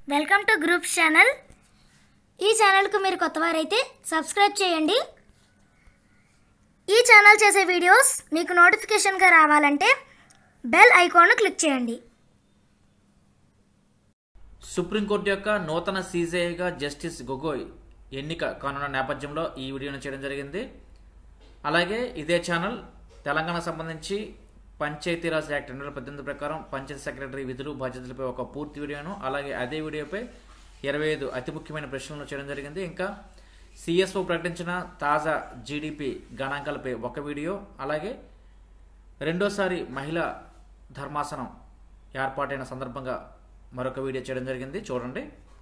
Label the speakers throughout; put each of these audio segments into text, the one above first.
Speaker 1: welcome to groups channel ఈ ఛానల్కు మీరు కొత్తవారైతే సబ్స్క్రైబ్ చేయండి ఈ ఛానల్ చేసే వీడియోస్ మీకు నోటిఫికేషన్గా రావాలంటే బెల్ ఐకాన్ను క్లిక్ చేయండి
Speaker 2: సుప్రీంకోర్టు యొక్క నూతన సీజేఐగా జస్టిస్ గొగోయ్ ఎన్నిక కానున్న నేపథ్యంలో ఈ వీడియోను చేయడం జరిగింది అలాగే ఇదే ఛానల్ తెలంగాణకు సంబంధించి పంచాయతీరాజ్ యాక్ట్ రెండు వేల పద్దెనిమిది ప్రకారం పంచాయతీ సెక్రటరీ విధులు బాధ్యతలపై ఒక పూర్తి వీడియోను అలాగే అదే వీడియోపై ఇరవై ఐదు అతి ముఖ్యమైన ప్రశ్నలు చేయడం జరిగింది ఇంకా సిఎస్ఓ ప్రకటించిన తాజా జీడిపి గణాంకాలపై ఒక వీడియో అలాగే రెండోసారి మహిళా ధర్మాసనం ఏర్పాటైన సందర్భంగా మరొక వీడియో చేయడం జరిగింది చూడండి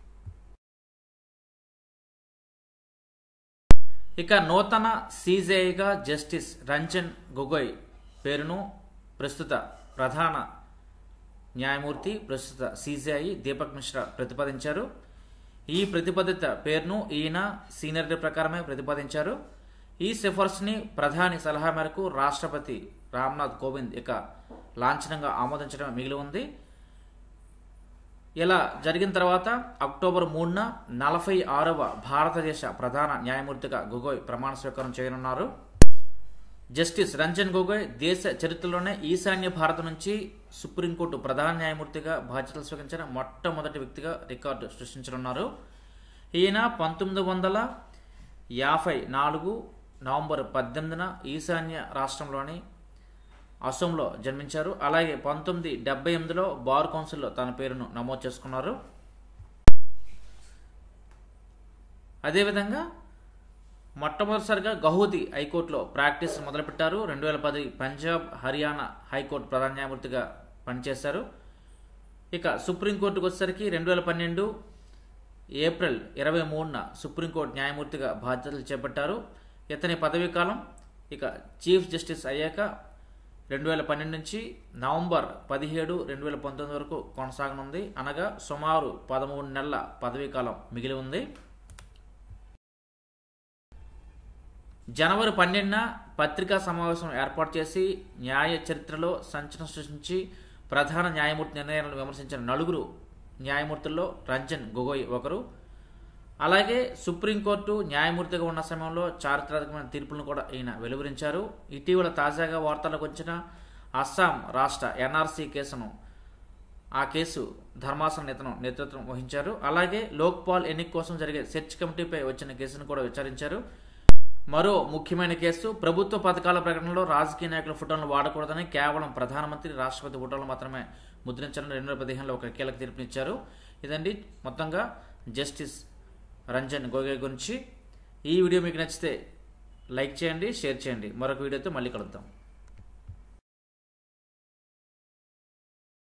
Speaker 2: ఇక నూతన సీజేఐగా జస్టిస్ రంజన్ గొగోయ్ పేరును ప్రస్తుత ప్రధాన న్యాయమూర్తి ప్రస్తుత సీజేఐ దీపక్ మిశ్రా ప్రతిపాదించారు ఈ ప్రతిపాదిత పేరును ఈయన సీనియరిటీ ప్రకారమే ప్రతిపాదించారు ఈ సిఫార్సుని ప్రధాని సలహా మేరకు రాష్ట్రపతి రామ్నాథ్ కోవింద్ ఇక లాంఛనంగా ఆమోదించడం మిగిలి ఉంది ఇలా జరిగిన తర్వాత అక్టోబర్ మూడున నలభై ఆరవ భారతదేశ ప్రధాన న్యాయమూర్తిగా గొగోయ్ ప్రమాణ స్వీకారం చేయనున్నారు జస్టిస్ రంజన్ గొగోయ్ దేశ చరిత్రలోనే ఈశాన్య భారత నుంచి సుప్రీంకోర్టు ప్రధాన న్యాయమూర్తిగా బాధ్యతలు స్వీకరించిన మొట్టమొదటి వ్యక్తిగా రికార్డు సృష్టించనున్నారు ఈయన పంతొమ్మిది వందల యాభై నాలుగు నవంబర్ పద్దెనిమిదిన ఈశాన్య రాష్ట్రంలోని అసోంలో జన్మించారు అలాగే పంతొమ్మిది డెబ్బై ఎనిమిదిలో బార్ కౌన్సిల్లో తన పేరును నమోదు చేసుకున్నారు అదేవిధంగా మొట్టమొదటిసారిగా గౌహతి హైకోర్టులో ప్రాక్టీస్ మొదలుపెట్టారు రెండు వేల పది పంజాబ్ హర్యానా హైకోర్టు ప్రధాన న్యాయమూర్తిగా పనిచేశారు ఇక సుప్రీంకోర్టుకు వచ్చేసరికి రెండు వేల పన్నెండు ఏప్రిల్ ఇరవై మూడున సుప్రీంకోర్టు న్యాయమూర్తిగా బాధ్యతలు చేపట్టారు ఇతని పదవీ కాలం ఇక చీఫ్ జస్టిస్ అయ్యాక రెండు వేల పన్నెండు నుంచి నవంబర్ పదిహేడు రెండు వేల పంతొమ్మిది వరకు కొనసాగనుంది అనగా సుమారు పదమూడు నెలల పదవీ కాలం మిగిలి ఉంది జనవరి పన్నెండున పత్రికా సమావేశం ఏర్పాటు చేసి న్యాయ చరిత్రలో సంచలనం సృష్టించి ప్రధాన న్యాయమూర్తి నిర్ణయాలను విమర్శించిన నలుగురు న్యాయమూర్తుల్లో రంజన్ గొగోయ్ ఒకరు అలాగే సుప్రీంకోర్టు న్యాయమూర్తిగా ఉన్న సమయంలో చారిత్రాత్మకమైన తీర్పులను కూడా ఈయన వెలువరించారు ఇటీవల తాజాగా వార్తలకు వచ్చిన అస్సాం రాష్ట్ర ఎన్ఆర్సీ కేసును ఆ కేసు ధర్మాసన నేతను నేతృత్వం వహించారు అలాగే లోక్పాల్ ఎన్నిక కోసం జరిగే సెర్చ్ కమిటీపై వచ్చిన కేసును కూడా విచారించారు మరో ముఖ్యమైన కేసు ప్రభుత్వ పథకాల ప్రకటనలో రాజకీయ నాయకుల ఫోటోలను వాడకూడదని కేవలం ప్రధానమంత్రి రాష్ట్రపతి ఫోటోలు మాత్రమే ముద్రించాలని రెండు వేల పదిహేనులో ఒక కీలక తీర్పునిచ్చారు ఇదండి మొత్తంగా జస్టిస్ రంజన్ గొగోయ్ గురించి ఈ వీడియో మీకు నచ్చితే లైక్ చేయండి షేర్ చేయండి మరొక వీడియోతో మళ్ళీ కలుద్దాం